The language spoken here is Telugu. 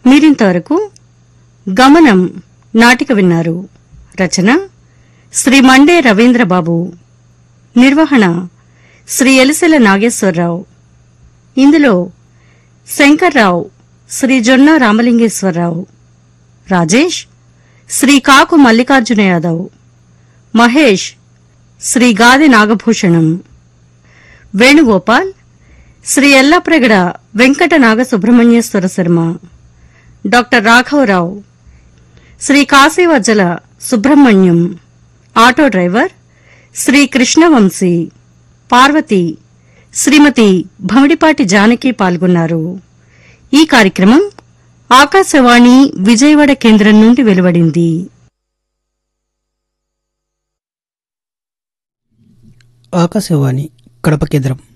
మీరింతవరకు గమనం నాటిక విన్నారు రచన శ్రీ మండే రవీంద్రబాబు నిర్వహణ శ్రీ ఎలిసెల నాగేశ్వరరావు ఇందులో శంకర్రావు శ్రీ జొన్న రామలింగేశ్వరరావు రాజేష్ శ్రీ కాకు మల్లికార్జున యాదవ్ మహేష్ శ్రీ గాది నాగభూషణం వేణుగోపాల్ శ్రీ ఎల్లప్రగడ వెంకట నాగ సుబ్రహ్మణ్యేశ్వర శర్మ డాక్టర్ రాఘవరావు శ్రీ కాశీవజ్జల సుబ్రహ్మణ్యం ఆటో డ్రైవర్ శ్రీ కృష్ణవంశీ పార్వతి శ్రీమతి భమిడిపాటి జానకి పాల్గొన్నారు ఈ కార్యక్రమం ఆకాశవాణి విజయవాడ కేంద్రం నుండి వెలువడింది ఆకాశవాణి కడప కేంద్రం